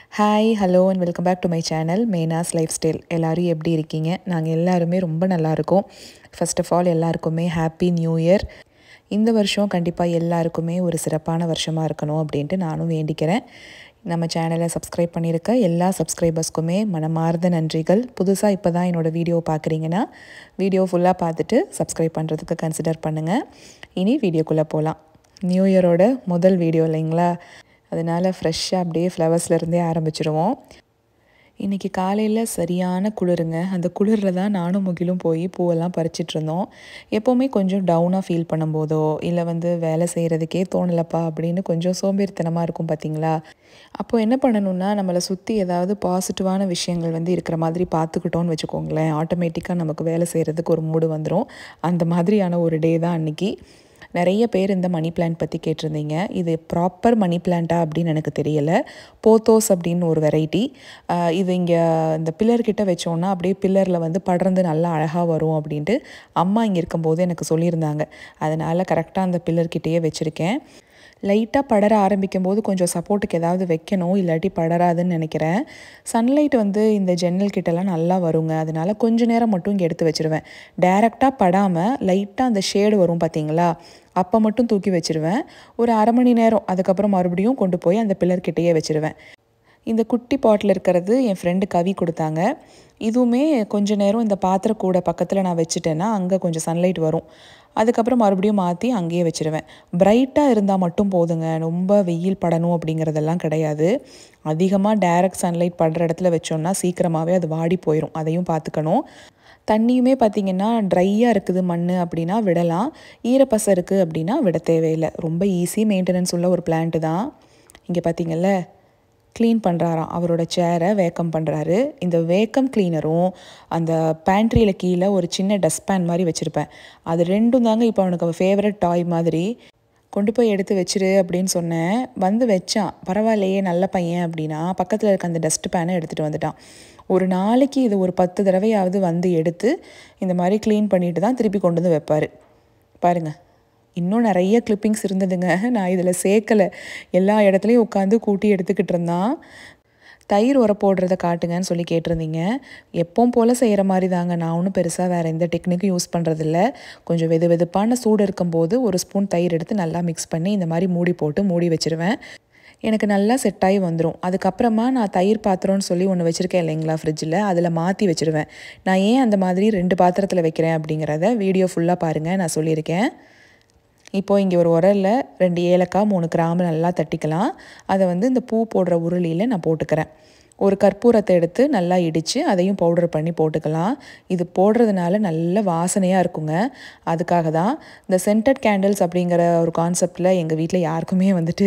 hi hello and welcome back to my channel மேனாஸ் lifestyle எல்லோரும் எப்படி இருக்கீங்க நாங்கள் எல்லாருமே ரொம்ப நல்லா இருக்கோம் ஃபர்ஸ்ட் ஆஃப் ஆல் எல்லாருக்குமே ஹாப்பி நியூ இயர் இந்த வருஷம் கண்டிப்பாக எல்லாருக்குமே ஒரு சிறப்பான வருஷமாக இருக்கணும் அப்படின்ட்டு நானும் வேண்டிக்கிறேன் நம்ம சேனலை சப்ஸ்கிரைப் பண்ணியிருக்க எல்லா சப்ஸ்கிரைபர்ஸ்க்குமே மனமார்ந்த நன்றிகள் புதுசாக இப்போ தான் என்னோடய வீடியோ பார்க்குறீங்கன்னா வீடியோ ஃபுல்லாக பார்த்துட்டு சப்ஸ்கிரைப் பண்ணுறதுக்கு கன்சிடர் பண்ணுங்கள் இனி வீடியோக்குள்ளே போகலாம் நியூ இயரோட முதல் வீடியோ இல்லைங்களா அதனால் ஃப்ரெஷ்ஷாக அப்படியே ஃப்ளவர்ஸ்லேருந்தே ஆரம்பிச்சிருவோம் இன்றைக்கி காலையில் சரியான குளிருங்க அந்த குளிரில் தான் நானும் முகிலும் போய் பூவெல்லாம் பறிச்சிட்டு இருந்தோம் எப்போவுமே கொஞ்சம் டவுனாக ஃபீல் பண்ணும்போதோ இல்லை வந்து வேலை செய்கிறதுக்கே தோணலப்பா அப்படின்னு கொஞ்சம் சோம்பேறித்தனமாக இருக்கும் பார்த்தீங்களா அப்போ என்ன பண்ணணும்னா நம்மளை சுற்றி ஏதாவது பாசிட்டிவான விஷயங்கள் வந்து இருக்கிற மாதிரி பார்த்துக்கிட்டோன்னு வச்சுக்கோங்களேன் ஆட்டோமேட்டிக்காக நமக்கு வேலை செய்கிறதுக்கு ஒரு மூடு வந்துடும் அந்த மாதிரியான ஒரு டே தான் அன்றைக்கி நிறைய பேர் இந்த மணி பிளான்ட் பற்றி கேட்டிருந்தீங்க இது ப்ராப்பர் மணி பிளான்ட்டா அப்படின்னு எனக்கு தெரியலை போத்தோஸ் அப்படின்னு ஒரு வெரைட்டி இது இங்கே இந்த பில்லர்கிட்ட வச்சோன்னா அப்படியே பில்லரில் வந்து படர்ந்து நல்லா அழகாக வரும் அப்படின்ட்டு அம்மா இங்கே இருக்கும்போது எனக்கு சொல்லியிருந்தாங்க அதனால் கரெக்டாக அந்த பில்லர்கிட்டேயே வச்சுருக்கேன் லைட்டாக படர ஆரம்பிக்கும் போது கொஞ்சம் சப்போர்ட்டுக்கு ஏதாவது வைக்கணும் இல்லாட்டி படராதுன்னு நினைக்கிறேன் சன்லைட் வந்து இந்த ஜன்னல் கிட்டலாம் நல்லா வருங்க அதனால கொஞ்ச நேரம் மட்டும் இங்கே எடுத்து வச்சுருவேன் டேரெக்டாக படாமல் லைட்டாக அந்த ஷேடு வரும் பார்த்தீங்களா அப்போ மட்டும் தூக்கி வச்சுருவேன் ஒரு அரை மணி நேரம் அதுக்கப்புறம் மறுபடியும் கொண்டு போய் அந்த பில்லர்கிட்டேயே வச்சுருவேன் இந்த குட்டி பாட்டில் இருக்கிறது என் ஃப்ரெண்டு கவி கொடுத்தாங்க இதுவுமே கொஞ்ச நேரம் இந்த பாத்திர கூட பக்கத்தில் நான் வச்சுட்டேன்னா அங்கே கொஞ்சம் சன்லைட் வரும் அதுக்கப்புறம் மறுபடியும் மாற்றி அங்கேயே வச்சுருவேன் பிரைட்டாக இருந்தால் மட்டும் போதுங்க ரொம்ப வெயில் படணும் அப்படிங்கிறதெல்லாம் கிடையாது அதிகமாக டைரக்ட் சன்லைட் படுற இடத்துல வச்சோன்னா சீக்கிரமாகவே அது வாடி போயிடும் அதையும் பார்த்துக்கணும் தண்ணியுமே பார்த்திங்கன்னா ட்ரையாக இருக்குது மண் அப்படின்னா விடலாம் ஈரப்பசை இருக்குது அப்படின்னா விட தேவையில்லை ரொம்ப ஈஸி மெயின்டெனன்ஸ் உள்ள ஒரு பிளான்ட்டு தான் இங்கே பார்த்தீங்கல்ல க்ளீன் பண்ணுறாராம் அவரோட சேரை வேக்கம் பண்ணுறாரு இந்த வேக்கம் க்ளீனரும் அந்த பேண்ட்ரியில் கீழே ஒரு சின்ன டஸ்ட்பேன் மாதிரி வச்சுருப்பேன் அது ரெண்டும் தாங்க இப்போ அவனுக்கு ஃபேவரட் டாய் மாதிரி கொண்டு போய் எடுத்து வச்சிரு அப்படின்னு சொன்னேன் வந்து வச்சான் பரவாயில்லையே நல்ல பையன் அப்படின்னா பக்கத்தில் இருக்க அந்த டஸ்ட் பேனை எடுத்துகிட்டு வந்துட்டான் ஒரு நாளைக்கு இது ஒரு பத்து தடவையாவது வந்து எடுத்து இந்த மாதிரி க்ளீன் பண்ணிட்டு தான் திருப்பி கொண்டு வந்து வைப்பார் பாருங்கள் இன்னும் நிறைய கிளிப்பிங்ஸ் இருந்ததுங்க நான் இதில் சேர்க்கலை எல்லா இடத்துலையும் உட்காந்து கூட்டி எடுத்துக்கிட்டு இருந்தான் தயிர் உர போடுறத காட்டுங்கன்னு சொல்லி கேட்டிருந்தீங்க எப்பவும் போல் செய்கிற மாதிரி தாங்க நான் ஒன்றும் பெருசாக வேறு எந்த டெக்னிக்கும் யூஸ் பண்ணுறதில்ல கொஞ்சம் வெது வெதுப்பான சூடு இருக்கும்போது ஒரு ஸ்பூன் தயிர் எடுத்து நல்லா மிக்ஸ் பண்ணி இந்த மாதிரி மூடி போட்டு மூடி வச்சுருவேன் எனக்கு நல்லா செட் ஆகி வந்துடும் அதுக்கப்புறமா நான் தயிர் பாத்திரம்னு சொல்லி ஒன்று வச்சுருக்கேன் இல்லைங்களா ஃப்ரிட்ஜில் அதில் மாற்றி வச்சுருவேன் நான் ஏன் அந்த மாதிரி ரெண்டு பாத்திரத்தில் வைக்கிறேன் அப்படிங்கிறத வீடியோ ஃபுல்லாக பாருங்கள் நான் சொல்லியிருக்கேன் இப்போது இங்கே ஒரு உரலில் ரெண்டு ஏலக்காய் மூணு கிராம்பு நல்லா தட்டிக்கலாம் அதை வந்து இந்த பூ போடுற உருளியில் நான் போட்டுக்கிறேன் ஒரு கற்பூரத்தை எடுத்து நல்லா இடித்து அதையும் பவுடர் பண்ணி போட்டுக்கலாம் இது போடுறதுனால நல்ல வாசனையாக இருக்குங்க அதுக்காக தான் இந்த சென்டட் கேண்டில்ஸ் அப்படிங்கிற ஒரு கான்செப்டில் எங்கள் வீட்டில் யாருக்குமே வந்துட்டு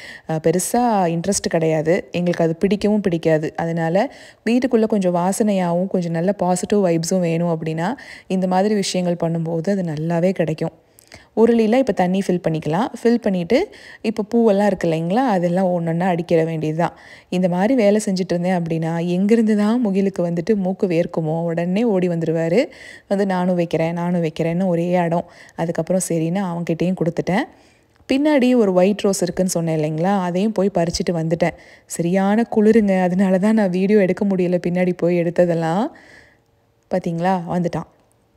பெருசாக இன்ட்ரெஸ்ட் கிடையாது எங்களுக்கு அது பிடிக்கவும் பிடிக்காது அதனால் வீட்டுக்குள்ளே கொஞ்சம் வாசனையாகவும் கொஞ்சம் நல்ல பாசிட்டிவ் வைப்ஸும் வேணும் அப்படின்னா இந்த மாதிரி விஷயங்கள் பண்ணும்போது அது நல்லாவே கிடைக்கும் உருளியில் இப்போ தண்ணி ஃபில் பண்ணிக்கலாம் ஃபில் பண்ணிவிட்டு இப்போ பூவெல்லாம் இருக்குது இல்லைங்களா அதெல்லாம் ஒன்று ஒன்றா அடிக்கிற வேண்டியது தான் இந்த மாதிரி வேலை செஞ்சுட்டு இருந்தேன் அப்படின்னா எங்கேருந்து தான் முகிலுக்கு வந்துட்டு மூக்கு வேர்க்குமோ உடனே ஓடி வந்துடுவார் வந்து நானும் வைக்கிறேன் நானும் வைக்கிறேன்னு ஒரே இடம் அதுக்கப்புறம் சரின்னு அவங்ககிட்டேயும் கொடுத்துட்டேன் பின்னாடி ஒரு ஒயிட் ரோஸ் இருக்குன்னு சொன்னேன் இல்லைங்களா அதையும் போய் பறிச்சுட்டு வந்துட்டேன் சரியான குளிருங்க அதனால தான் நான் வீடியோ எடுக்க முடியல பின்னாடி போய் எடுத்ததெல்லாம் பார்த்தீங்களா வந்துட்டான்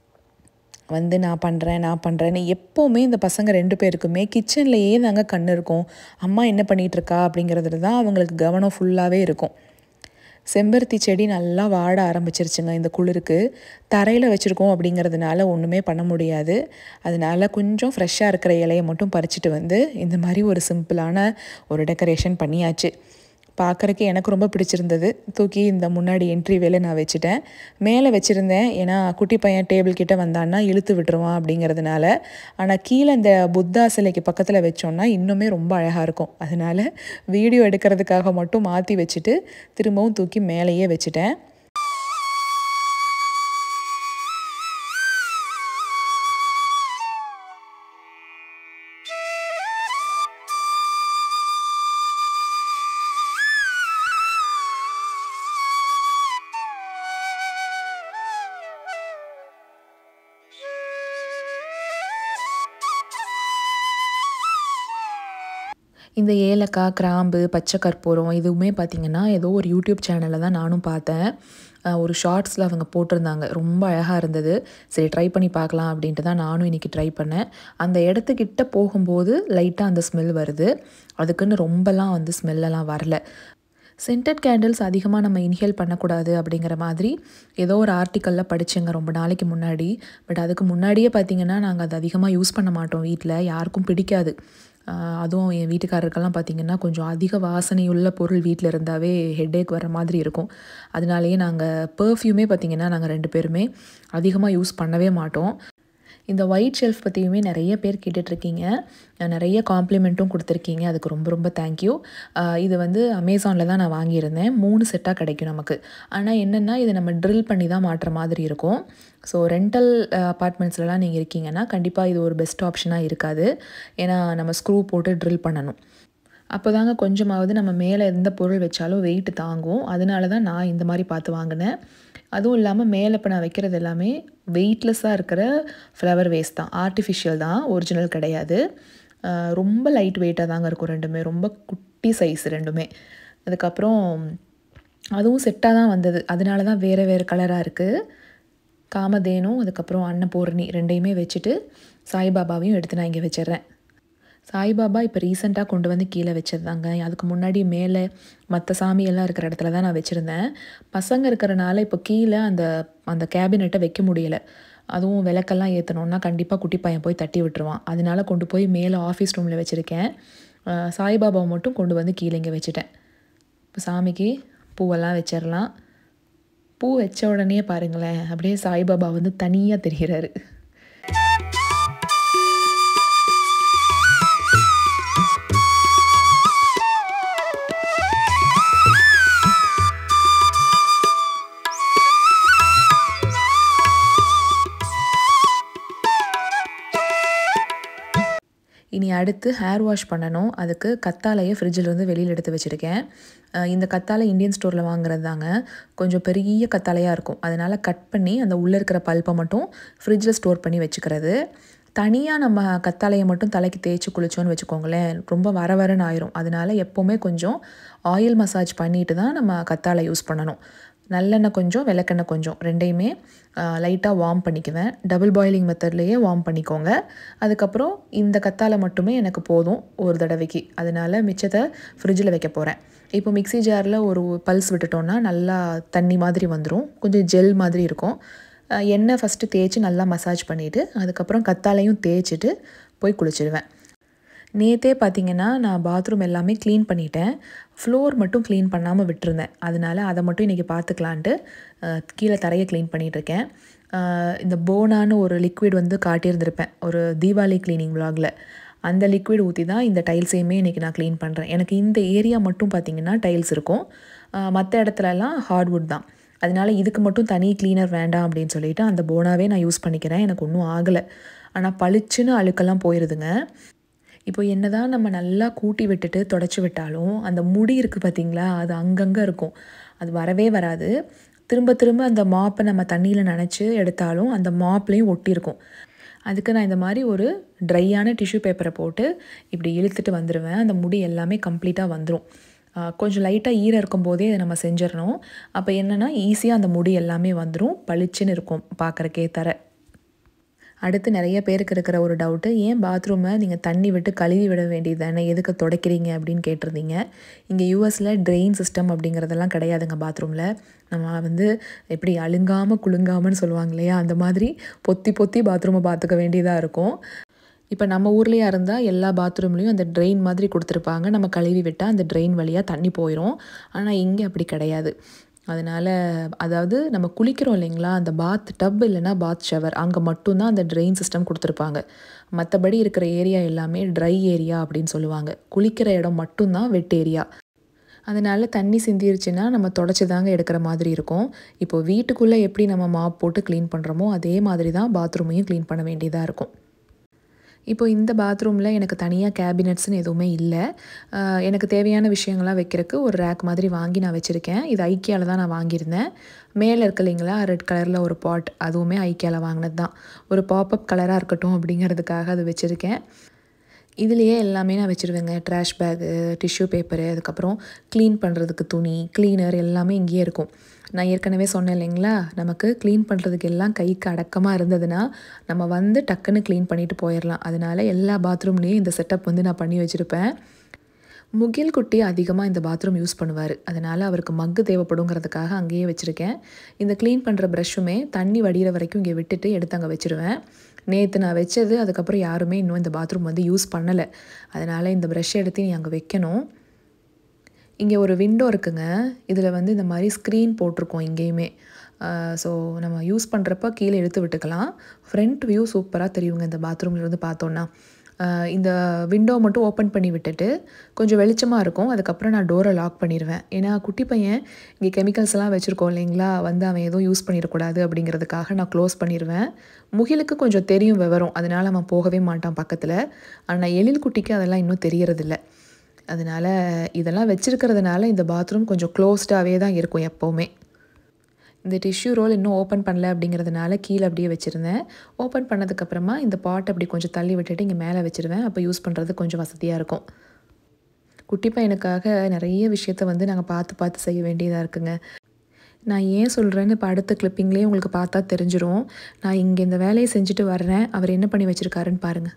வந்து நான் பண்ணுறேன் நான் பண்ணுறேன்னு எப்போவுமே இந்த பசங்க ரெண்டு பேருக்குமே கிச்சன்லேயே தாங்க கண் இருக்கும் அம்மா என்ன பண்ணிகிட்ருக்கா அப்படிங்கிறதுல தான் அவங்களுக்கு கவனம் ஃபுல்லாகவே இருக்கும் செம்பருத்தி செடி நல்லா வாட ஆரம்பிச்சிருச்சுங்க இந்த குளிருக்கு தரையில் வச்சுருக்கோம் அப்படிங்கிறதுனால ஒன்றுமே பண்ண முடியாது அதனால கொஞ்சம் ஃப்ரெஷ்ஷாக இருக்கிற இலையை மட்டும் பறிச்சுட்டு வந்து இந்த மாதிரி ஒரு சிம்பிளான ஒரு டெக்கரேஷன் பண்ணியாச்சு பார்க்குறக்கு எனக்கு ரொம்ப பிடிச்சிருந்தது தூக்கி இந்த முன்னாடி என்ட்ரி வேலை நான் வச்சுட்டேன் மேலே வச்சுருந்தேன் ஏன்னா குட்டி பையன் டேபிள் கிட்ட வந்தான்னா இழுத்து விட்டுருவான் அப்படிங்கிறதுனால ஆனால் கீழே இந்த புத்தா சிலைக்கு பக்கத்தில் வச்சோன்னா இன்னுமே ரொம்ப அழகாக இருக்கும் அதனால் வீடியோ எடுக்கிறதுக்காக மட்டும் மாற்றி வச்சுட்டு திரும்பவும் தூக்கி மேலேயே வச்சுட்டேன் இந்த ஏலக்காய் கிராம்பு பச்சை கற்பூரம் இதுவுமே பார்த்திங்கன்னா ஏதோ ஒரு யூடியூப் சேனலில் தான் நானும் பார்த்தேன் அஹ் ஒரு ஷார்ட்ஸில் அவங்க போட்டிருந்தாங்க ரொம்ப அழகாக இருந்தது சரி ட்ரை பண்ணி பார்க்கலாம் அப்படின்ட்டு தான் நானும் இன்றைக்கி ட்ரை பண்ணேன் அந்த இடத்துக்கிட்ட போகும்போது லைட்டாக அந்த ஸ்மெல் வருது அதுக்குன்னு ரொம்பலாம் வந்து ஸ்மெல்லெல்லாம் வரல சென்டட் கேண்டில்ஸ் அதிகமாக நம்ம இன்ஹேல் பண்ணக்கூடாது அப்படிங்கிற மாதிரி ஏதோ ஒரு ஆர்டிக்கலில் படித்தேங்க ரொம்ப நாளைக்கு முன்னாடி பட் அதுக்கு முன்னாடியே பார்த்திங்கன்னா நாங்கள் அதை அதிகமாக யூஸ் பண்ண மாட்டோம் வீட்டில் யாருக்கும் பிடிக்காது ஆஹ் அதுவும் என் வீட்டுக்காரருக்கெல்லாம் பார்த்திங்கன்னா கொஞ்சம் அதிக வாசனையுள்ள பொருள் வீட்டில் இருந்தாவே ஹெட்டேக் வர மாதிரி இருக்கும் அதனாலேயே நாங்கள் பர்ஃப்யூமே பார்த்திங்கன்னா நாங்கள் ரெண்டு பேருமே அதிகமாக யூஸ் பண்ணவே மாட்டோம் இந்த ஒயிட் ஷெல்ஃப் பற்றியுமே நிறைய பேர் கேட்டுட்ருக்கீங்க நிறைய காம்ப்ளிமெண்ட்டும் கொடுத்துருக்கீங்க அதுக்கு ரொம்ப ரொம்ப தேங்க்யூ இது வந்து அமேசானில் தான் நான் வாங்கியிருந்தேன் மூணு செட்டாக கிடைக்கும் நமக்கு ஆனால் என்னென்னா இதை நம்ம ட்ரில் பண்ணி தான் மாட்டுற மாதிரி இருக்கும் ஸோ ரெண்டல் அப்பார்ட்மெண்ட்ஸ்லலாம் நீங்கள் இருக்கீங்கன்னா கண்டிப்பாக இது ஒரு பெஸ்ட் ஆப்ஷனாக இருக்காது ஏன்னா நம்ம ஸ்க்ரூ போட்டு ட்ரில் பண்ணணும் அப்போ தாங்க கொஞ்சமாவது நம்ம மேலே எந்த பொருள் வச்சாலும் வெயிட் தாங்கும் அதனால தான் நான் இந்த மாதிரி பார்த்து வாங்கினேன் அதுவும் இல்லாமல் மேலே இப்போ நான் வைக்கிறது எல்லாமே வெயிட்லெஸ்ஸாக இருக்கிற ஃப்ளவர் வேஸ்ட் தான் ஆர்டிஃபிஷியல் தான் ஒரிஜினல் கிடையாது ஆஹ் ரொம்ப லைட் வெயிட்டாக தாங்க இருக்கும் ரெண்டுமே ரொம்ப குட்டி சைஸ் ரெண்டுமே அதுக்கப்புறம் அதுவும் செட்டாக தான் வந்தது அதனால தான் வேறு வேறு கலராக இருக்குது காமதேனும் அதுக்கப்புறம் அன்னபூரணி ரெண்டையுமே வச்சுட்டு சாய்பாபாவையும் எடுத்து நான் இங்கே வச்சிடுறேன் சாய்பாபா இப்போ ரீசெண்டாக கொண்டு வந்து கீழே வச்சிருந்தாங்க அதுக்கு முன்னாடி மேலே மற்ற சாமியெல்லாம் இருக்கிற இடத்துல தான் நான் வச்சுருந்தேன் பசங்க இருக்கிறனால இப்போ கீழே அந்த அந்த கேபினெட்டை வைக்க முடியலை அதுவும் விளக்கெல்லாம் ஏற்றணுன்னா கண்டிப்பாக குட்டி பையன் போய் தட்டி விட்டுருவான் அதனால கொண்டு போய் மேலே ஆஃபீஸ் ரூமில் வச்சுருக்கேன் அஹ் சாய்பாபாவை மட்டும் கொண்டு வந்து கீழே இங்கே வச்சுட்டேன் இப்போ சாமிக்கு பூவெல்லாம் வச்சிடலாம் பூ வச்ச உடனே பாருங்களேன் அப்படியே சாய்பாபா வந்து தனியாக தெரிகிறாரு இனி அடுத்து ஹேர் வாஷ் பண்ணணும் அதுக்கு கத்தாழையை ஃப்ரிட்ஜிலேருந்து வெளியில் எடுத்து வச்சுருக்கேன் அஹ் இந்த கத்தாழை இந்தியன் ஸ்டோரில் வாங்குறது தாங்க கொஞ்சம் பெரிய கத்தாழையாக இருக்கும் அதனால் கட் பண்ணி அந்த உள்ளே இருக்கிற பல்ப்பை மட்டும் ஃப்ரிட்ஜில் ஸ்டோர் பண்ணி வச்சுக்கிறது தனியாக நம்ம கத்தாழையை மட்டும் தலைக்கு தேய்ச்சி குளிச்சோன்னு வச்சுக்கோங்களேன் ரொம்ப வர வரன்னு ஆயிரும் அதனால எப்போவுமே கொஞ்சம் ஆயில் மசாஜ் பண்ணிட்டு தான் நம்ம கத்தாழை யூஸ் பண்ணணும் நல்லெண்ணெய் கொஞ்சம் விளக்கெண்ணெய் கொஞ்சம் ரெண்டையுமே லைட்டாக வார்ம் பண்ணிக்குவேன் டபுள் பாயிலிங் மெத்தட்லேயே வார்ம் பண்ணிக்கோங்க அதுக்கப்புறம் இந்த கத்தாழை மட்டுமே எனக்கு போதும் ஒரு தடவைக்கு அதனால மிச்சத்தை ஃப்ரிட்ஜில் வைக்க போகிறேன் இப்போ மிக்ஸி ஜாரில் ஒரு பல்ஸ் விட்டுட்டோன்னா நல்லா தண்ணி மாதிரி வந்துடும் கொஞ்சம் ஜெல் மாதிரி இருக்கும் அஹ் எண்ணெய் ஃபஸ்ட்டு தேய்ச்சி நல்லா மசாஜ் பண்ணிவிட்டு அதுக்கப்புறம் கத்தாழையும் தேய்ச்சிட்டு போய் குளிச்சிடுவேன் நேற்றே பார்த்தீங்கன்னா நான் பாத்ரூம் எல்லாமே க்ளீன் பண்ணிட்டேன் ஃப்ளோர் மட்டும் க்ளீன் பண்ணாமல் விட்டுருந்தேன் அதனால அதை மட்டும் இன்றைக்கி பார்த்துக்கலான்ட்டு அஹ், கீழே தரையை க்ளீன் பண்ணிகிட்ருக்கேன் இந்த போனான்னு ஒரு லிக்விட் வந்து காட்டியிருந்திருப்பேன் ஒரு தீபாவளி க்ளீனிங் vlogல அந்த லிக்விட் ஊற்றி தான் இந்த டைல்ஸையுமே இன்றைக்கி நான் க்ளீன் பண்ணுறேன் எனக்கு இந்த ஏரியா மட்டும் பார்த்திங்கன்னா டைல்ஸ் இருக்கும் மற்ற இடத்துலலாம் ஹார்ட்வுட் தான் அதனால இதுக்கு மட்டும் தனி க்ளீனர் வேண்டாம் அப்படின்னு சொல்லிட்டு அந்த போனாவே நான் யூஸ் பண்ணிக்கிறேன் எனக்கு ஒன்றும் ஆகலை ஆனால் பளிச்சுன்னு அழுக்கெல்லாம் போயிடுதுங்க இப்போ என்னதான் நம்ம நல்லா கூட்டி விட்டுட்டு தொடச்சி விட்டாலும் அந்த முடி இருக்குது பார்த்தீங்களா அது அங்கங்கே இருக்கும் அது வரவே வராது திரும்ப திரும்ப அந்த மாப்பை நம்ம தண்ணியில் நனைச்சி எடுத்தாலும் அந்த மாப்லேயும் ஒட்டியிருக்கும் அதுக்கு நான் இந்த மாதிரி ஒரு ட்ரையான டிஷ்யூ பேப்பரை போட்டு இப்படி இழுத்துட்டு வந்துடுவேன் அந்த முடி எல்லாமே கம்ப்ளீட்டாக வந்துடும் கொஞ்சம் லைட்டாக ஈரம் இருக்கும் போதே அதை நம்ம செஞ்சிடணும் அப்போ என்னென்னா ஈஸியாக அந்த முடி எல்லாமே வந்துடும் பளிச்சுன்னு இருக்கும் பார்க்குறக்கே தர அடுத்து நிறைய பேருக்கு இருக்கிற ஒரு டவுட்டு ஏன் பாத்ரூமை நீங்கள் தண்ணி விட்டு கழுவி விட வேண்டியது தானே எதுக்கு துடைக்கிறீங்க அப்படின்னு கேட்டிருந்தீங்க இங்கே யூஎஸில் ட்ரெயின் சிஸ்டம் அப்படிங்கிறதெல்லாம் கிடையாதுங்க பாத்ரூமில் நம்ம வந்து எப்படி அழுங்காமல் குலுங்காமன்னு சொல்லுவாங்க இல்லையா அந்த மாதிரி பொத்தி பொத்தி பாத்ரூமை பார்த்துக்க வேண்டியதாக இருக்கும் இப்போ நம்ம ஊர்லேயா இருந்தால் எல்லா பாத்ரூம்லேயும் அந்த ட்ரெயின் மாதிரி கொடுத்துருப்பாங்க நம்ம கழுவி விட்டால் அந்த ட்ரெயின் வழியாக தண்ணி போயிடும் ஆனால் இங்கே அப்படி கிடையாது அதனால் அதாவது நம்ம குளிக்கிறோம் இல்லைங்களா அந்த பாத் டப் இல்லைன்னா பாத் ஷவர் அங்கே மட்டும்தான் அந்த ட்ரெயின் சிஸ்டம் கொடுத்துருப்பாங்க மற்றபடி இருக்கிற ஏரியா எல்லாமே ட்ரை ஏரியா அப்படின்னு சொல்லுவாங்க குளிக்கிற இடம் மட்டும்தான் வெட் ஏரியா அதனால் தண்ணி சிந்திருச்சுன்னா நம்ம தொடச்சி தாங்க எடுக்கிற மாதிரி இருக்கும் இப்போ வீட்டுக்குள்ளே எப்படி நம்ம மாப் போட்டு க்ளீன் பண்ணுறோமோ அதே மாதிரி தான் பாத்ரூமையும் க்ளீன் பண்ண வேண்டியதாக இருக்கும் இப்போ இந்த பாத்ரூமில் எனக்கு தனியாக கேபினட்ஸ்னு எதுவுமே இல்லை ஆஹ் எனக்கு தேவையான விஷயங்கள்லாம் வைக்கிறதுக்கு ஒரு ரேக் மாதிரி வாங்கி நான் வச்சுருக்கேன் இது ஐக்கியாவில் தான் நான் வாங்கியிருந்தேன் மேலே இருக்கு இல்லைங்களா ரெட் கலரில் ஒரு பாட் அதுவுமே ஐக்கியாவில் வாங்கினது தான் ஒரு பாப்அப் கலராக இருக்கட்டும் அப்படிங்கிறதுக்காக அது வச்சுருக்கேன் இதுலேயே எல்லாமே நான் வச்சுருவேங்க ட்ராஷ் பேகு டிஷ்யூ பேப்பரு அதுக்கப்புறம் க்ளீன் பண்ணுறதுக்கு துணி க்ளீனர் எல்லாமே இங்கேயே இருக்கும் நான் ஏற்கனவே சொன்னேன் இல்லைங்களா நமக்கு க்ளீன் பண்ணுறதுக்கு எல்லாம் கைக்கு அடக்கமாக இருந்ததுன்னா நம்ம வந்து டக்குன்னு க்ளீன் பண்ணிட்டு போயிடலாம் அதனால எல்லா பாத்ரூம்லேயும் இந்த செட்டப் வந்து நான் பண்ணி வச்சுருப்பேன் முகில் குட்டி அதிகமாக இந்த பாத்ரூம் யூஸ் பண்ணுவார் அதனால் அவருக்கு மக்கு தேவைப்படுங்கிறதுக்காக அங்கேயே வச்சுருக்கேன் இந்த க்ளீன் பண்ணுற ப்ரஷ்ஷுமே தண்ணி வடிகிற வரைக்கும் இங்கே விட்டுட்டு எடுத்து அங்கே வச்சுருவேன் நேற்று நான் வச்சது அதுக்கப்புறம் யாருமே இன்னும் இந்த பாத்ரூம் வந்து யூஸ் பண்ணலை அதனால் இந்த ப்ரஷ் எடுத்து நீ அங்கே வைக்கணும் இங்கே ஒரு விண்டோ இருக்குங்க இதில் வந்து இந்த மாதிரி ஸ்க்ரீன் போட்டிருக்கோம் இங்கேயுமே ஸோ நம்ம யூஸ் பண்ணுறப்ப கீழே எடுத்து விட்டுக்கலாம் ஃப்ரண்ட் வியூ சூப்பராக தெரியுங்க இந்த பாத்ரூம்ல இருந்து பார்த்தோன்னா ஆஹ் இந்த விண்டோ மட்டும் ஓப்பன் பண்ணி விட்டுட்டு கொஞ்சம் வெளிச்சமாக இருக்கும் அதுக்கப்புறம் நான் டோரை லாக் பண்ணிடுவேன் ஏன்னா குட்டி பையன் இங்கே கெமிக்கல்ஸ்லாம் வச்சுருக்கோம் இல்லைங்களா வந்து அவன் எதுவும் யூஸ் பண்ணிடக்கூடாது அப்படிங்கிறதுக்காக நான் க்ளோஸ் பண்ணிடுவேன் முகிலுக்கு கொஞ்சம் தெரியும் விவரம் அதனால் அவன் போகவே மாட்டான் பக்கத்தில் ஆனால் எழில் குட்டிக்கு அதெல்லாம் இன்னும் தெரியறதில்ல அதனால் இதெல்லாம் வச்சுருக்கிறதுனால இந்த பாத்ரூம் கொஞ்சம் க்ளோஸ்டாகவே தான் இருக்கும் எப்போவுமே இந்த டிஷ்யூ ரோல் இன்னும் ஓப்பன் பண்ணல அப்படிங்கிறதுனால கீழே அப்படியே வச்சுருந்தேன் ஓப்பன் பண்ணதுக்கப்புறமா இந்த பாட் அப்படி கொஞ்சம் தள்ளி விட்டுட்டு இங்கே மேலே வச்சுருவேன் அப்போ யூஸ் பண்ணுறது கொஞ்சம் வசதியாக இருக்கும் குட்டி பையனுக்காக நிறைய விஷயத்த வந்து நாங்கள் பார்த்து பார்த்து செய்ய வேண்டியதாக இருக்குங்க நான் ஏன் சொல்கிறேன்னு இப்போ அடுத்த கிளிப்பிங்லேயே உங்களுக்கு பார்த்தா தெரிஞ்சிரும் நான் இங்கே இந்த வேலையை செஞ்சுட்டு வர்றேன் அவர் என்ன பண்ணி வச்சுருக்காருன்னு பாருங்கள்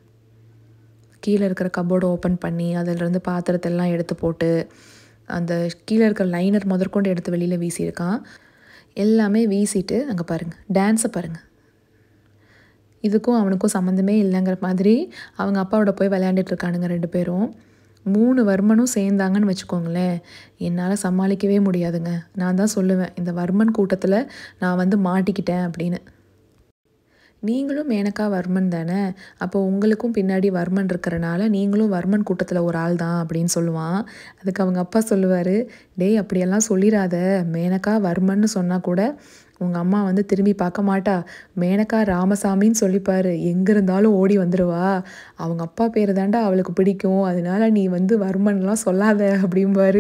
கீழே இருக்கிற கப்போர்டு ஓப்பன் பண்ணி அதிலிருந்து பாத்திரத்தெல்லாம் எடுத்து போட்டு அந்த கீழே இருக்கிற லைனர் முதற்கொண்டு எடுத்து வெளியில் வீசியிருக்கான் எல்லாமே வீசிட்டு அங்கே பாருங்கள் டான்ஸை பாருங்கள் இதுக்கும் அவனுக்கும் சம்மந்தமே இல்லைங்கிற மாதிரி அவங்க அப்பாவோட போய் விளையாண்டுட்டு இருக்கானுங்க ரெண்டு பேரும் மூணு வர்மனும் சேர்ந்தாங்கன்னு வச்சுக்கோங்களேன் என்னால் சமாளிக்கவே முடியாதுங்க நான் தான் சொல்லுவேன் இந்த வர்மன் கூட்டத்தில் நான் வந்து மாட்டிக்கிட்டேன் அப்படின்னு நீங்களும் மேனகா வர்மன் தானே அப்போ உங்களுக்கும் பின்னாடி வர்மன் இருக்கிறனால நீங்களும் வர்மன் கூட்டத்தில் ஒரு ஆள் தான் அப்படின்னு சொல்லுவான் அதுக்கு அவங்க அப்பா சொல்லுவார் டேய் அப்படியெல்லாம் சொல்லிடாத மேனகா வர்மன்னு சொன்னால் கூட உங்கள் அம்மா வந்து திரும்பி பார்க்க மாட்டா மேனகா ராமசாமின்னு சொல்லிப்பாரு எங்கே இருந்தாலும் ஓடி வந்துடுவா அவங்க அப்பா பேர் தாண்டா அவளுக்கு பிடிக்கும் அதனால நீ வந்து வர்மன்லாம் சொல்லாத அப்படிம்பாரு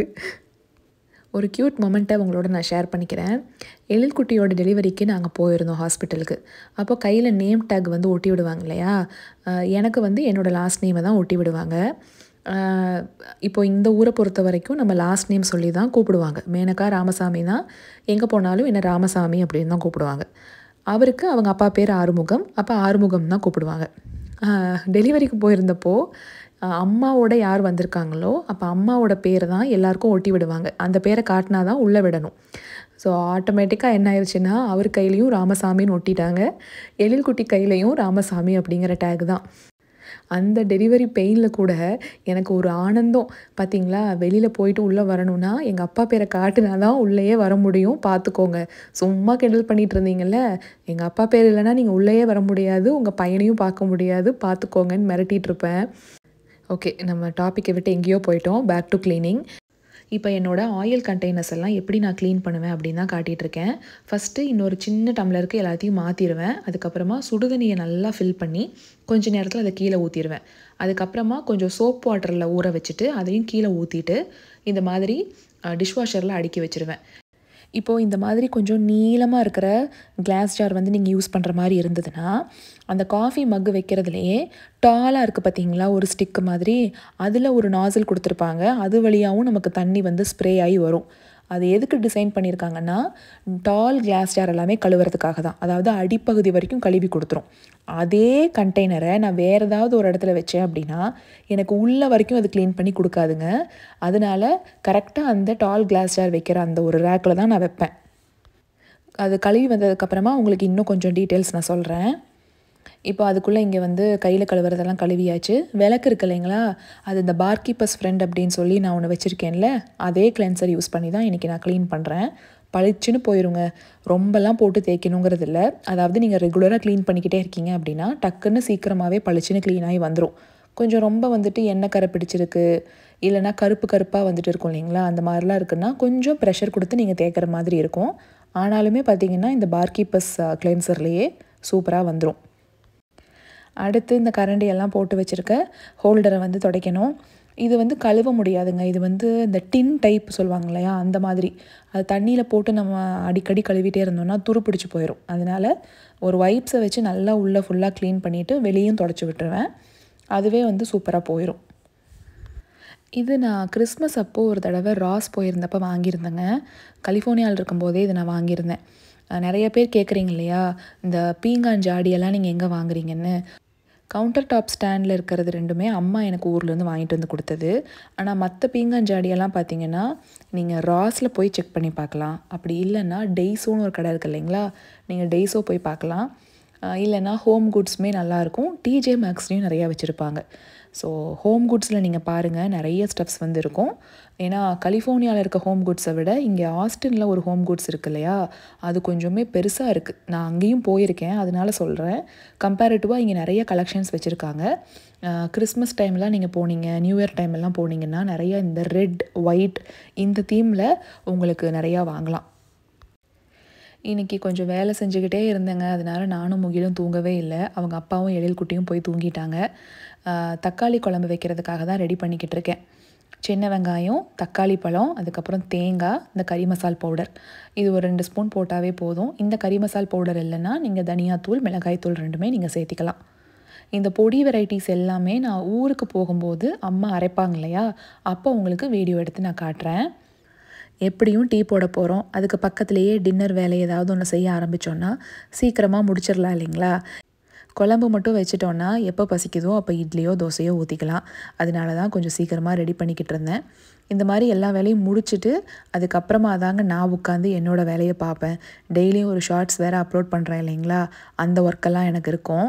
ஒரு க்யூட் மொமெண்ட்டை உங்களோட நான் ஷேர் பண்ணிக்கிறேன் எழில்குட்டியோட டெலிவரிக்கு நாங்கள் போயிருந்தோம் ஹாஸ்பிட்டலுக்கு அப்போ கையில் நேம் டேக் வந்து ஒட்டி விடுவாங்க இல்லையா அஹ் எனக்கு வந்து என்னோடய லாஸ்ட் நேமை தான் ஒட்டி விடுவாங்க அஹ் இப்போ இந்த ஊரை பொறுத்த வரைக்கும் நம்ம லாஸ்ட் நேம் சொல்லி தான் கூப்பிடுவாங்க மேனகா ராமசாமி தான் எங்கே போனாலும் என்ன ராமசாமி அப்படின்னு தான் கூப்பிடுவாங்க அவருக்கு அவங்க அப்பா பேர் ஆறுமுகம் அப்போ ஆறுமுகம் தான் கூப்பிடுவாங்க டெலிவரிக்கு போயிருந்தப்போ அஹ் அம்மாவோட யார் வந்திருக்காங்களோ அப்போ அம்மாவோட பேர் தான் எல்லாருக்கும் ஒட்டி விடுவாங்க அந்த பேரை காட்டினா தான் உள்ளே விடணும் ஸோ ஆட்டோமேட்டிக்காக என்ன ஆயிடுச்சுன்னா அவர் கையிலையும் ராமசாமின்னு ஒட்டிட்டாங்க எழில்குட்டி கையிலையும் ராமசாமி அப்படிங்கிற டேக் தான் அந்த டெலிவரி பெயினில் கூட எனக்கு ஒரு ஆனந்தம் பார்த்தீங்களா வெளியில் போயிட்டு உள்ளே வரணும்னா எங்கள் அப்பா பேரை காட்டினா தான் உள்ளேயே வர முடியும் பார்த்துக்கோங்க சும்மா கிண்டல் பண்ணிட்டு இருந்தீங்கல்ல எங்கள் அப்பா பேர் இல்லைன்னா நீங்கள் உள்ளேயே வர முடியாது உங்கள் பையனையும் பார்க்க முடியாது பார்த்துக்கோங்கன்னு மிரட்டிட்டு இருப்பேன் ஓகே நம்ம டாப்பிக்கை விட்டு எங்கேயோ போயிட்டோம் பேக் டு க்ளீனிங் இப்போ என்னோட ஆயில் கண்டெய்னர்ஸ் எல்லாம் எப்படி நான் க்ளீன் பண்ணுவேன் அப்படின்னு தான் காட்டிகிட்டு இருக்கேன் ஃபஸ்ட்டு இன்னொரு சின்ன டம்ளருக்கு எல்லாத்தையும் மாற்றிடுவேன் அதுக்கப்புறமா சுடுதண்ணியை நல்லா ஃபில் பண்ணி கொஞ்ச நேரத்தில் அதை கீழே ஊற்றிடுவேன் அதுக்கப்புறமா கொஞ்சம் சோப் வாட்டரில் ஊற வச்சுட்டு அதையும் கீழே ஊற்றிட்டு இந்த மாதிரி டிஷ்வாஷரில் அடுக்கி வச்சுருவேன் இப்போது இந்த மாதிரி கொஞ்சம் நீளமாக இருக்கிற கிளாஸ் ஜார் வந்து நீங்கள் யூஸ் பண்ணுற மாதிரி இருந்ததுன்னா அந்த காஃபி மக்கு வைக்கிறதுலையே டாலாக இருக்குது பார்த்தீங்களா ஒரு ஸ்டிக்கு மாதிரி அதில் ஒரு நாசில் கொடுத்துருப்பாங்க அது வழியாகவும் நமக்கு தண்ணி வந்து ஸ்ப்ரே ஆகி வரும் அது எதுக்கு டிசைன் பண்ணியிருக்காங்கன்னா டால் கிளாஸ் ஜார் எல்லாமே கழுவுறதுக்காக தான் அதாவது அடிப்பகுதி வரைக்கும் கழுவி கொடுத்துரும் அதே கண்டெய்னரை நான் வேறு ஏதாவது ஒரு இடத்துல வச்சேன் அப்படின்னா எனக்கு உள்ள வரைக்கும் அது க்ளீன் பண்ணி கொடுக்காதுங்க அதனால கரெக்டாக அந்த டால் கிளாஸ் ஜார் வைக்கிற அந்த ஒரு ரேக்கில் தான் நான் வைப்பேன் அது கழுவி வந்ததுக்கப்புறமா உங்களுக்கு இன்னும் கொஞ்சம் டீட்டெயில்ஸ் நான் சொல்கிறேன் இப்போ அதுக்குள்ளே இங்கே வந்து கையில் கழுவுறதெல்லாம் கழுவியாச்சு விளக்கு இருக்கு இல்லைங்களா அது இந்த பார்கீப்பர்ஸ் ஃப்ரெண்ட் அப்படின்னு சொல்லி நான் ஒன்று வச்சுருக்கேன்ல அதே கிளென்சர் யூஸ் பண்ணி தான் இன்றைக்கி நான் க்ளீன் பண்ணுறேன் பளிச்சுன்னு போயிருங்க ரொம்பலாம் போட்டு தேய்க்கணுங்கிறது இல்லை அதாவது நீங்கள் ரெகுலராக க்ளீன் பண்ணிக்கிட்டே இருக்கீங்க அப்படின்னா டக்குன்னு சீக்கிரமாகவே பளிச்சுன்னு க்ளீன் ஆகி வந்துடும் கொஞ்சம் ரொம்ப வந்துட்டு எண்ணெய் கரை பிடிச்சிருக்கு இல்லைனா கருப்பு கருப்பாக வந்துட்டு இருக்கும் இல்லைங்களா அந்த மாதிரிலாம் இருக்குன்னா கொஞ்சம் ப்ரெஷர் கொடுத்து நீங்கள் தேய்க்கிற மாதிரி இருக்கும் ஆனாலுமே பார்த்தீங்கன்னா இந்த பார்கீப்பர்ஸ் கிளென்சர்லேயே சூப்பராக வந்துடும் அடுத்து இந்த கரண்டி எல்லாம் போட்டு வச்சுருக்க ஹோல்டரை வந்து துடைக்கணும் இது வந்து கழுவ முடியாதுங்க இது வந்து இந்த டின் டைப் சொல்லுவாங்க இல்லையா அந்த மாதிரி அது தண்ணியில் போட்டு நம்ம அடிக்கடி கழுவிட்டே இருந்தோம்னா துரு பிடிச்சி போயிடும் அதனால் ஒரு வைப்ஸை வச்சு நல்லா உள்ளே ஃபுல்லாக க்ளீன் பண்ணிவிட்டு வெளியும் தொடச்சி விட்டுருவேன் அதுவே வந்து சூப்பராக போயிடும் இது நான் கிறிஸ்மஸ் அப்போது ஒரு தடவை ராஸ் போயிருந்தப்போ வாங்கியிருந்தேங்க கலிஃபோர்னியாவில் இருக்கும்போதே இது நான் வாங்கியிருந்தேன் அஹ் நிறைய பேர் கேட்குறீங்க இல்லையா இந்த பீங்கான் ஜாடியெல்லாம் நீங்கள் எங்கே வாங்குறீங்கன்னு கவுண்டர் டாப் ஸ்டாண்டில் இருக்கிறது ரெண்டுமே அம்மா எனக்கு ஊர்லேருந்து வாங்கிட்டு வந்து கொடுத்தது ஆனால் மற்ற பீங்கான் ஜாடியெல்லாம் பார்த்தீங்கன்னா நீங்கள் ராஸில் போய் செக் பண்ணி பார்க்கலாம் அப்படி இல்லைன்னா டெய்ஸோன்னு ஒரு கடை இருக்குது இல்லைங்களா நீங்கள் டெய்ஸோ போய் பார்க்கலாம் அஹ் இல்லைன்னா ஹோம் குட்ஸுமே நல்லாயிருக்கும் டிஜே மேக்ஸ்லேயும் நிறையா வச்சுருப்பாங்க ஸோ ஹோம் குட்ஸில் நீங்கள் பாருங்கள் நிறைய ஸ்டெப்ஸ் வந்து இருக்கும் ஏன்னா கலிஃபோர்னியாவில் இருக்க ஹோம் குட்ஸை விட இங்கே ஆஸ்டினில் ஒரு ஹோம் குட்ஸ் இருக்கு இல்லையா அது கொஞ்சமே பெருசாக இருக்குது நான் அங்கேயும் போயிருக்கேன் அதனால சொல்கிறேன் கம்பேரிட்டிவாக இங்கே நிறைய கலெக்ஷன்ஸ் வச்சுருக்காங்க கிறிஸ்மஸ் டைம்லாம் நீங்கள் போனீங்க நியூ இயர் டைம் எல்லாம் போனீங்கன்னா நிறைய இந்த ரெட் ஒயிட் இந்த தீமில் உங்களுக்கு நிறையா வாங்கலாம் இன்றைக்கி கொஞ்சம் வேலை செஞ்சுக்கிட்டே இருந்தேங்க அதனால நானும் முகிலும் தூங்கவே இல்லை அவங்க அப்பாவும் எழில் குட்டியும் போய் தூங்கிட்டாங்க ஆஹ் தக்காளி குழம்பு வைக்கிறதுக்காக தான் ரெடி பண்ணிக்கிட்டு இருக்கேன் சின்ன வெங்காயம் தக்காளி பழம் அதுக்கப்புறம் தேங்காய் இந்த கறி மசால் பவுடர் இது ஒரு ரெண்டு ஸ்பூன் போட்டாவே போதும் இந்த கறி மசால் பவுடர் இல்லைன்னா நீங்கள் தனியாத்தூள் மிளகாய்த்தூள் ரெண்டுமே நீங்கள் சேர்த்திக்கலாம் இந்த பொடி வெரைட்டிஸ் எல்லாமே நான் ஊருக்கு போகும்போது அம்மா அரைப்பாங்க இல்லையா அப்போ உங்களுக்கு வீடியோ எடுத்து நான் காட்டுறேன் எப்படியும் டீ போட போகிறோம் அதுக்கு பக்கத்துலேயே டின்னர் வேலை ஏதாவது ஒன்று செய்ய ஆரம்பித்தோன்னா சீக்கிரமாக முடிச்சிடலாம் இல்லைங்களா குழம்பு மட்டும் வச்சிட்டோன்னா எப்போ பசிக்குதோ அப்போ இட்லியோ தோசையோ ஊற்றிக்கலாம் அதனால தான் கொஞ்சம் சீக்கிரமாக ரெடி பண்ணிக்கிட்டு இருந்தேன் இந்த மாதிரி எல்லா வேலையும் முடிச்சுட்டு அதுக்கப்புறமா தாங்க நான் உட்காந்து என்னோடய வேலையை பார்ப்பேன் டெய்லியும் ஒரு ஷார்ட்ஸ் வேறு அப்லோட் பண்ணுறேன் இல்லைங்களா அந்த ஒர்க்கெல்லாம் எனக்கு இருக்கும்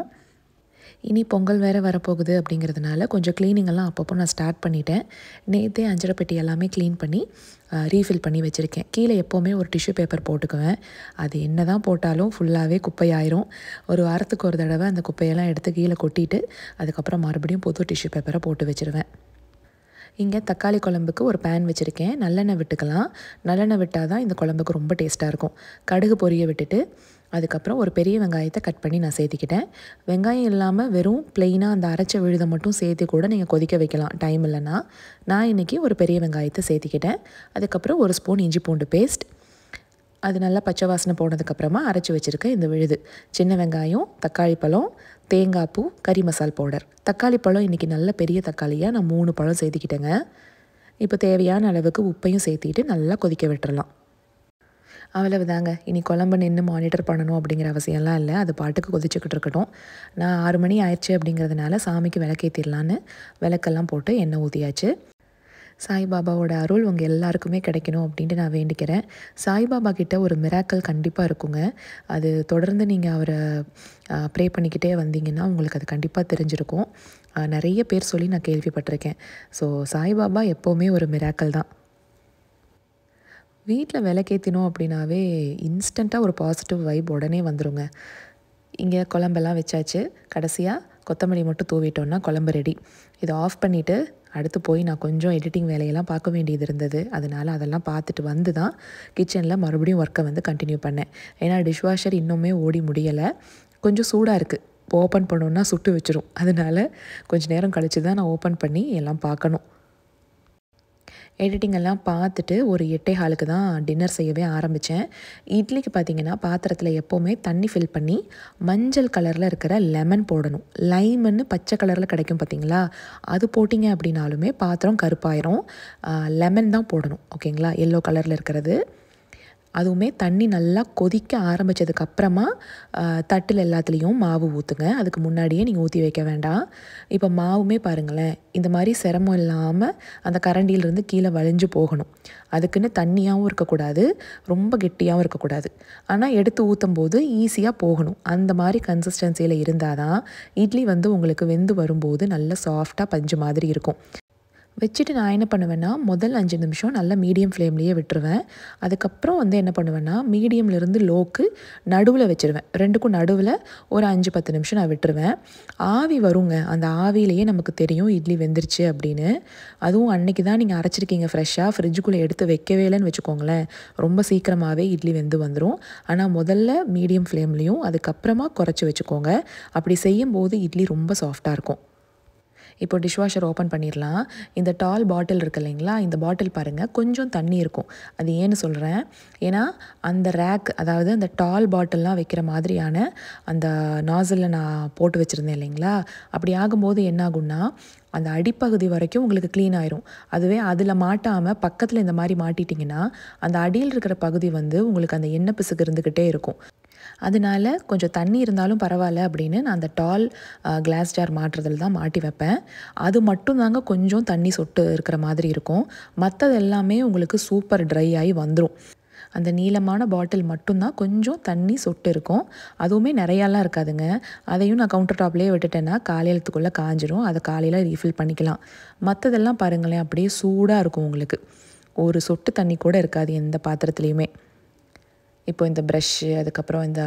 இனி பொங்கல் வேறு வரப்போகுது அப்படிங்கிறதுனால கொஞ்சம் க்ளீனிங் எல்லாம் அப்பப்போ நான் ஸ்டார்ட் பண்ணிட்டேன் நேற்றே அஞ்சரை பெட்டி எல்லாமே க்ளீன் பண்ணி ரீஃபில் பண்ணி வச்சுருக்கேன் கீழே எப்போவுமே ஒரு டிஷ்யூ பேப்பர் போட்டுக்குவேன் அது என்ன தான் போட்டாலும் ஃபுல்லாகவே குப்பையாயிரும் ஒரு வாரத்துக்கு ஒரு தடவை அந்த குப்பையெல்லாம் எடுத்து கீழே கொட்டிட்டு அதுக்கப்புறம் மறுபடியும் புது டிஷ்யூ பேப்பரை போட்டு வச்சுருவேன் இங்கே தக்காளி குழம்புக்கு ஒரு பேன் வச்சுருக்கேன் நல்லெண்ணெய் விட்டுக்கலாம் நல்லெண்ணெய் விட்டால் தான் இந்த குழம்புக்கு ரொம்ப டேஸ்ட்டாக இருக்கும் கடுகு பொரிய விட்டுட்டு அதுக்கப்புறம் ஒரு பெரிய வெங்காயத்தை கட் பண்ணி நான் சேர்த்திக்கிட்டேன் வெங்காயம் இல்லாமல் வெறும் ப்ளெயினாக அந்த அரைச்ச விழுதை மட்டும் சேர்த்து கூட நீங்கள் கொதிக்க வைக்கலாம் டைம் இல்லைன்னா நான் இன்றைக்கி ஒரு பெரிய வெங்காயத்தை சேர்த்திக்கிட்டேன் அதுக்கப்புறம் ஒரு ஸ்பூன் இஞ்சி பூண்டு பேஸ்ட் அது நல்லா பச்சை வாசனை போனதுக்கப்புறமா அரைச்சி வச்சுருக்க இந்த விழுது சின்ன வெங்காயம் தக்காளி பழம் தேங்காய் பூ கறி மசால் பவுடர் தக்காளி பழம் இன்றைக்கி நல்ல பெரிய தக்காளியாக நான் மூணு பழம் சேர்த்திக்கிட்டேங்க இப்போ தேவையான அளவுக்கு உப்பையும் சேர்த்திட்டு நல்லா கொதிக்க விட்டுறலாம் அவ்வளவுதாங்க இனி குழம்பு நின்று மானிட்டர் பண்ணணும் அப்படிங்கிற அவசியம்லாம் இல்லை அது பாட்டுக்கு கொதிச்சுக்கிட்டு இருக்கட்டும் நான் ஆறு மணி ஆயிடுச்சு அப்படிங்கிறதுனால சாமிக்கு விளக்கேற்றிடலான்னு விளக்கெல்லாம் போட்டு எண்ணெய் ஊற்றியாச்சு சாய்பாபாவோட அருள் உங்கள் எல்லாருக்குமே கிடைக்கணும் அப்படின்ட்டு நான் வேண்டிக்கிறேன் சாய்பாபா கிட்ட ஒரு மிராக்கல் கண்டிப்பாக இருக்குங்க அது தொடர்ந்து நீங்கள் அவரை ப்ரே பண்ணிக்கிட்டே வந்தீங்கன்னா உங்களுக்கு அது கண்டிப்பாக தெரிஞ்சிருக்கும் அஹ், நிறைய பேர் சொல்லி நான் கேள்விப்பட்டிருக்கேன் ஸோ சாய்பாபா எப்போவுமே ஒரு மிராக்கல் தான் வீட்டில் விளக்கேற்றினோம் அப்படின்னாவே இன்ஸ்டண்ட்டாக ஒரு பாசிட்டிவ் வைப் உடனே வந்துருங்க இங்கே குழம்பெல்லாம் வச்சாச்சு கடைசியாக கொத்தமல்லி மட்டும் தூவிட்டோன்னா குழம்பு ரெடி இதை ஆஃப் பண்ணிவிட்டு அடுத்து போய் நான் கொஞ்சம் எடிட்டிங் வேலையெல்லாம் பார்க்க வேண்டியது இருந்தது அதனால் அதெல்லாம் பார்த்துட்டு வந்து தான் கிச்சனில் மறுபடியும் ஒர்க்கை வந்து கண்டினியூ பண்ணேன் ஏன்னா டிஷ்வாஷர் இன்னுமே ஓடி முடியலை கொஞ்சம் சூடாக இருக்குது இப்போ ஓப்பன் பண்ணோன்னா சுட்டு வச்சிரும் அதனால கொஞ்சம் நேரம் கழித்து தான் நான் ஓப்பன் பண்ணி எல்லாம் பார்க்கணும் எடிட்டிங் எல்லாம் பார்த்துட்டு ஒரு எட்டே ஹாலுக்கு தான் டின்னர் செய்யவே ஆரம்பித்தேன் இட்லிக்கு பார்த்தீங்கன்னா பாத்திரத்தில் எப்போவுமே தண்ணி ஃபில் பண்ணி மஞ்சள் கலரில் இருக்கிற லெமன் போடணும் லைமன்னு பச்சை கலரில் கிடைக்கும் பார்த்தீங்களா அது போட்டிங்க அப்படின்னாலுமே பாத்திரம் கருப்பாயிரும் லெமன் தான் போடணும் ஓகேங்களா எல்லோ கலரில் இருக்கிறது அதுவுமே தண்ணி நல்லா கொதிக்க ஆரம்பித்ததுக்கு அப்புறமா ஆஹ், தட்டில் எல்லாத்துலேயும் மாவு ஊற்றுங்க அதுக்கு முன்னாடியே நீங்கள் ஊற்றி வைக்க வேண்டாம் இப்போ மாவுமே பாருங்களேன் இந்த மாதிரி சிரமம் இல்லாமல் அந்த கரண்டியிலிருந்து கீழே வழிஞ்சு போகணும் அதுக்குன்னு தண்ணியாகவும் இருக்கக்கூடாது ரொம்ப கெட்டியாகவும் இருக்கக்கூடாது ஆனால் எடுத்து ஊற்றும் போது ஈஸியாக போகணும் அந்த மாதிரி கன்சிஸ்டன்சியில் இருந்தால் தான் இட்லி வந்து உங்களுக்கு வெந்து வரும்போது நல்ல சாஃப்டாக பஞ்சு மாதிரி இருக்கும் வச்சுட்டு நான் என்ன பண்ணுவேன்னா முதல் அஞ்சு நிமிஷம் நல்லா மீடியம் ஃப்ளேம்லேயே விட்டுருவேன் அதுக்கப்புறம் வந்து என்ன பண்ணுவேன்னா மீடியம்லேருந்து லோக்கு நடுவில் வச்சுருவேன் ரெண்டுக்கும் நடுவில் ஒரு அஞ்சு பத்து நிமிஷம் நான் விட்டுருவேன் ஆவி வருங்க அந்த ஆவியிலேயே நமக்கு தெரியும் இட்லி வெந்துருச்சு அப்படின்னு அதுவும் அன்னைக்கு தான் நீங்கள் அரைச்சிருக்கீங்க ஃப்ரெஷ்ஷாக ஃப்ரிட்ஜுக்குள்ளே எடுத்து வைக்கவே இல்லைன்னு வச்சுக்கோங்களேன் ரொம்ப சீக்கிரமாகவே இட்லி வெந்து வந்துடும் ஆனால் முதல்ல மீடியம் ஃப்ளேம்லேயும் அதுக்கப்புறமா குறைச்சி வச்சுக்கோங்க அப்படி செய்யும்போது இட்லி ரொம்ப சாஃப்டாக இருக்கும் இப்போ டிஷ்வாஷர் ஓப்பன் பண்ணிடலாம் இந்த டால் பாட்டில் இருக்கு இல்லைங்களா இந்த பாட்டில் பாருங்கள் கொஞ்சம் தண்ணி இருக்கும் அது ஏன்னு சொல்கிறேன் ஏன்னா அந்த ரேக் அதாவது அந்த டால் பாட்டில்லாம் வைக்கிற மாதிரியான அந்த நாசிலில் நான் போட்டு வச்சுருந்தேன் இல்லைங்களா அப்படி ஆகும்போது என்ன ஆகும்னா அந்த அடிப்பகுதி வரைக்கும் உங்களுக்கு க்ளீன் ஆயிரும் அதுவே அதில் மாட்டாமல் பக்கத்தில் இந்த மாதிரி மாட்டிட்டிங்கன்னா அந்த அடியில் இருக்கிற பகுதி வந்து உங்களுக்கு அந்த எண்ணெய் பிசுக்கு இருந்துக்கிட்டே இருக்கும் அதனால கொஞ்சம் தண்ணி இருந்தாலும் பரவாயில்ல அப்படின்னு நான் அந்த டால் கிளாஸ் ஜார் மாட்டுறதுல தான் மாட்டி வைப்பேன் அது மட்டும் தாங்க கொஞ்சம் தண்ணி சொட்டு இருக்கிற மாதிரி இருக்கும் மற்றது எல்லாமே உங்களுக்கு சூப்பர் ட்ரை ஆகி வந்துடும் அந்த நீளமான பாட்டில் மட்டும்தான் கொஞ்சம் தண்ணி சொட்டு இருக்கும் அதுவுமே நிறையாலாம் இருக்காதுங்க அதையும் நான் கவுண்டர் டாப்லேயே விட்டுட்டேன்னா காலையிலத்துக்குள்ளே காஞ்சிரும் அதை காலையில் ரீஃபில் பண்ணிக்கலாம் மற்றதெல்லாம் பாருங்களேன் அப்படியே சூடாக இருக்கும் உங்களுக்கு ஒரு சொட்டு தண்ணி கூட இருக்காது எந்த பாத்திரத்துலேயுமே இப்போ இந்த ப்ரஷ்ஷு அதுக்கப்புறம் இந்த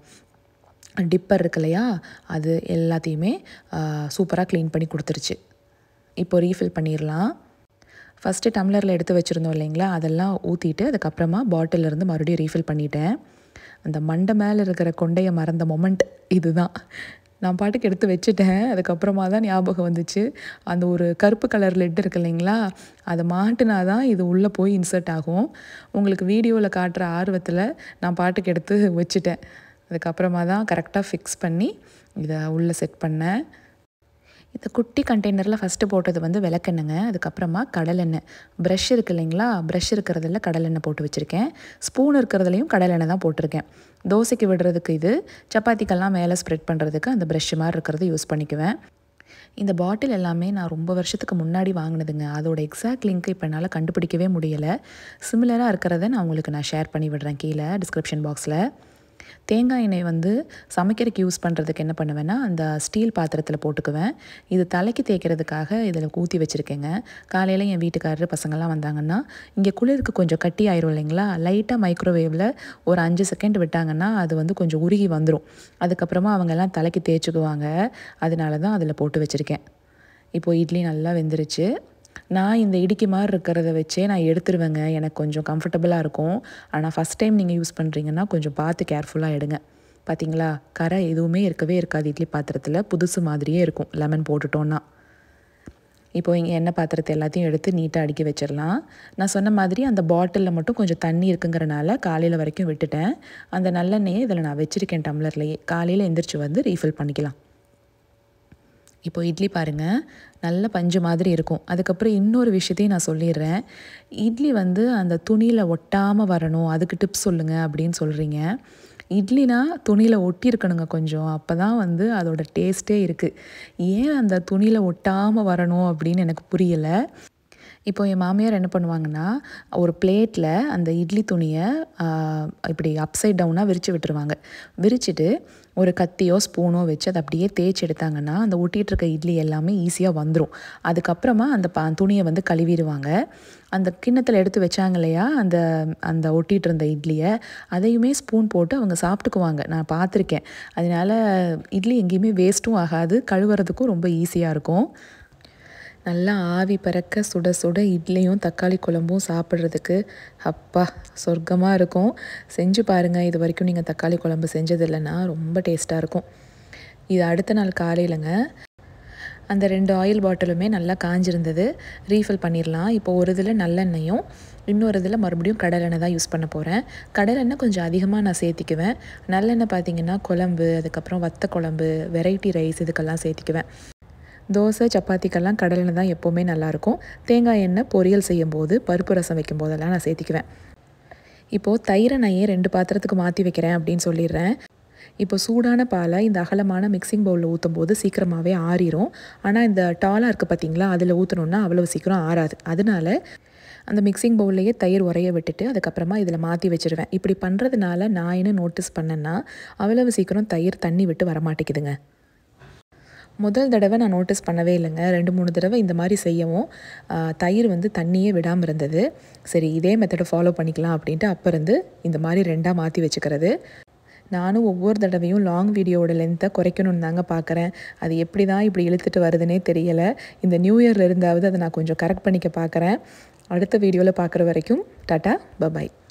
டிப்பர் இருக்கு இல்லையா அது எல்லாத்தையுமே சூப்பராக க்ளீன் பண்ணி கொடுத்துருச்சு இப்போ ரீஃபில் பண்ணிடலாம் ஃபஸ்ட்டு டம்ளரில் எடுத்து வச்சுருந்தோம் இல்லைங்களா அதெல்லாம் ஊற்றிட்டு அதுக்கப்புறமா பாட்டிலேருந்து மறுபடியும் ரீஃபில் பண்ணிட்டேன் அந்த மண்டை மேலே இருக்கிற கொண்டையை மறந்த மொமெண்ட் இதுதான் நான் பாட்டுக்கு எடுத்து வச்சுட்டேன் அதுக்கப்புறமா தான் ஞாபகம் வந்துச்சு அந்த ஒரு கருப்பு கலர் லெட் இருக்கு இல்லைங்களா அதை மாட்டினா தான் இது உள்ளே போய் இன்சர்ட் ஆகும் உங்களுக்கு வீடியோவில் காட்டுற ஆர்வத்தில் நான் பாட்டுக்கு எடுத்து வச்சுட்டேன் அதுக்கப்புறமா தான் கரெக்டாக ஃபிக்ஸ் பண்ணி இதை உள்ளே செட் பண்ணேன் இந்த குட்டி கண்டெய்னரில் ஃபஸ்ட்டு போட்டது வந்து விளக்கெண்ணெங்க அதுக்கப்புறமா கடலெண்ணெய் ப்ரஷ் இருக்கு இல்லைங்களா ப்ரஷ் இருக்கிறதுல கடலெண்ணெய் போட்டு வச்சுருக்கேன் ஸ்பூன் இருக்கிறதுலையும் கடலெண்ணெய் தான் போட்டிருக்கேன் தோசைக்கு விடுறதுக்கு இது சப்பாத்திக்கெல்லாம் மேலே ஸ்ப்ரெட் பண்ணுறதுக்கு அந்த ப்ரஷ் மாதிரி இருக்கிறது யூஸ் பண்ணிக்குவேன் இந்த பாட்டில் எல்லாமே நான் ரொம்ப வருஷத்துக்கு முன்னாடி வாங்கினதுங்க அதோட எக்ஸாக்ட் லிங்க் இப்போ என்னால் கண்டுபிடிக்கவே முடியலை சிமிலராக இருக்கிறத நான் உங்களுக்கு நான் ஷேர் பண்ணி விடுறேன் கீழே டிஸ்கிரிப்ஷன் பாக்ஸில் தேங்காய் எண்ணெய் வந்து சமைக்கிறதுக்கு யூஸ் பண்ணுறதுக்கு என்ன பண்ணுவேன்னா அந்த ஸ்டீல் பாத்திரத்தில் போட்டுக்குவேன் இது தலைக்கு தேய்க்கிறதுக்காக இதில் ஊற்றி வச்சுருக்கேங்க காலையில் என் வீட்டுக்காரர் பசங்கள்லாம் வந்தாங்கன்னா இங்கே குளிருக்கு கொஞ்சம் கட்டி ஆயிரும் இல்லைங்களா லைட்டாக மைக்ரோவேவில் ஒரு அஞ்சு செகண்ட் விட்டாங்கன்னா அது வந்து கொஞ்சம் உருகி வந்துடும் அதுக்கப்புறமா அவங்கெல்லாம் தலைக்கு தேய்ச்சிக்குவாங்க அதனால தான் அதில் போட்டு வச்சுருக்கேன் இப்போது இட்லி நல்லா வெந்துருச்சு நான் இந்த இடிக்கு மாதிரி இருக்கிறத வச்சே நான் எடுத்துருவேங்க எனக்கு கொஞ்சம் கம்ஃபர்டபுளாக இருக்கும் ஆனால் ஃபஸ்ட் டைம் நீங்கள் யூஸ் பண்ணுறீங்கன்னா கொஞ்சம் பார்த்து கேர்ஃபுல்லாக எடுங்க பார்த்தீங்களா கரை எதுவுமே இருக்கவே இருக்காது இட்லி பாத்திரத்தில் புதுசு மாதிரியே இருக்கும் லெமன் போட்டுட்டோன்னா இப்போ இங்கே எண்ணெய் பாத்திரத்தை எல்லாத்தையும் எடுத்து நீட்டாக அடுக்கி வச்சிடலாம் நான் சொன்ன மாதிரி அந்த பாட்டிலில் மட்டும் கொஞ்சம் தண்ணி இருக்குங்கிறனால காலையில் வரைக்கும் விட்டுட்டேன் அந்த நல்லெண்ணெயை இதில் நான் வச்சுருக்கேன் டம்ளர்லேயே காலையில் எந்திரிச்சு வந்து ரீஃபில் பண்ணிக்கலாம் இப்போ இட்லி பாருங்கள் நல்ல பஞ்சு மாதிரி இருக்கும் அதுக்கப்புறம் இன்னொரு விஷயத்தையும் நான் சொல்லிடுறேன் இட்லி வந்து அந்த துணியில் ஒட்டாமல் வரணும் அதுக்கு டிப்ஸ் சொல்லுங்கள் அப்படின்னு சொல்கிறீங்க இட்லினா துணியில் ஒட்டியிருக்கணுங்க கொஞ்சம் அப்போ தான் வந்து அதோட டேஸ்ட்டே இருக்குது ஏன் அந்த துணியில் ஒட்டாமல் வரணும் அப்படின்னு எனக்கு புரியலை இப்போ என் மாமியார் என்ன பண்ணுவாங்கன்னா ஒரு பிளேட்டில் அந்த இட்லி துணியை இப்படி அப்சைட் டவுனாக விரித்து விட்டுருவாங்க விரிச்சிட்டு ஒரு கத்தியோ ஸ்பூனோ வச்சு அதை அப்படியே தேய்ச்சி எடுத்தாங்கன்னா அந்த ஒட்டிகிட்டு இருக்க இட்லி எல்லாமே ஈஸியாக வந்துடும் அதுக்கப்புறமா அந்த ப துணியை வந்து கழுவிடுவாங்க அந்த கிண்ணத்தில் எடுத்து வச்சாங்க இல்லையா அந்த அந்த ஒட்டிகிட்டு இருந்த இட்லியை அதையுமே ஸ்பூன் போட்டு அவங்க சாப்பிட்டுக்குவாங்க நான் பார்த்துருக்கேன் அதனால் இட்லி எங்கேயுமே வேஸ்ட்டும் ஆகாது கழுவுறதுக்கும் ரொம்ப ஈஸியாக இருக்கும் நல்லா ஆவி பறக்க சுட சுட இட்லியும் தக்காளி குழம்பும் சாப்பிட்றதுக்கு அப்பா சொர்க்கமாக இருக்கும் செஞ்சு பாருங்கள் இது வரைக்கும் நீங்கள் தக்காளி குழம்பு செஞ்சது இல்லைன்னா ரொம்ப டேஸ்ட்டாக இருக்கும் இது அடுத்த நாள் காலையிலங்க அந்த ரெண்டு ஆயில் பாட்டிலுமே நல்லா காஞ்சிருந்தது ரீஃபில் பண்ணிடலாம் இப்போ ஒரு இதில் நல்லெண்ணெயும் இன்னொரு இதில் மறுபடியும் கடலெண்ணெய் தான் யூஸ் பண்ண போகிறேன் கடலெண்ணெய் கொஞ்சம் அதிகமாக நான் சேர்த்திக்குவேன் நல்லெண்ணெய் பார்த்திங்கன்னா குழம்பு அதுக்கப்புறம் வத்த குழம்பு வெரைட்டி ரைஸ் இதுக்கெல்லாம் சேர்த்திக்குவேன் தோசை சப்பாத்திக்கெல்லாம் கடலெண்ணெய் தான் எப்போவுமே நல்லாயிருக்கும் தேங்காய் எண்ணெய் பொரியல் செய்யும் போது பருப்பு ரசம் வைக்கும் போதெல்லாம் நான் சேர்த்திக்குவேன் இப்போது தயிரை நான் ஏன் ரெண்டு பாத்திரத்துக்கு மாற்றி வைக்கிறேன் அப்படின்னு சொல்லிடுறேன் இப்போ சூடான பாலை இந்த அகலமான மிக்சிங் பவுலில் ஊற்றும் போது சீக்கிரமாகவே ஆறிடும் ஆனால் இந்த டாலாக இருக்குது பார்த்தீங்களா அதில் ஊற்றணுன்னா அவ்வளோ சீக்கிரம் ஆறாது அதனால அந்த மிக்சிங் பவுல்லையே தயிர் உரைய விட்டுட்டு அதுக்கப்புறமா இதில் மாற்றி வச்சுருவேன் இப்படி பண்ணுறதுனால நான் என்ன நோட்டீஸ் பண்ணேன்னா அவ்வளவு சீக்கிரம் தயிர் தண்ணி விட்டு வரமாட்டேங்குதுங்க முதல் தடவை நான் நோட்டீஸ் பண்ணவே இல்லைங்க ரெண்டு மூணு தடவை இந்த மாதிரி செய்யவும் தயிர் வந்து தண்ணியே விடாமல் இருந்தது சரி இதே மெத்தடை ஃபாலோ பண்ணிக்கலாம் அப்படின்ட்டு அப்போ இருந்து இந்த மாதிரி ரெண்டாக மாற்றி வச்சுக்கிறது நானும் ஒவ்வொரு தடவையும் லாங் வீடியோவோட லென்த்தை குறைக்கணும்னு தாங்க பார்க்குறேன் அது எப்படி தான் இப்படி இழுத்துட்டு வருதுன்னே தெரியலை இந்த நியூ இயரில் இருந்தாவது அதை நான் கொஞ்சம் கரெக்ட் பண்ணிக்க பார்க்குறேன் அடுத்த வீடியோவில் பார்க்குற வரைக்கும் டாட்டா பபாய்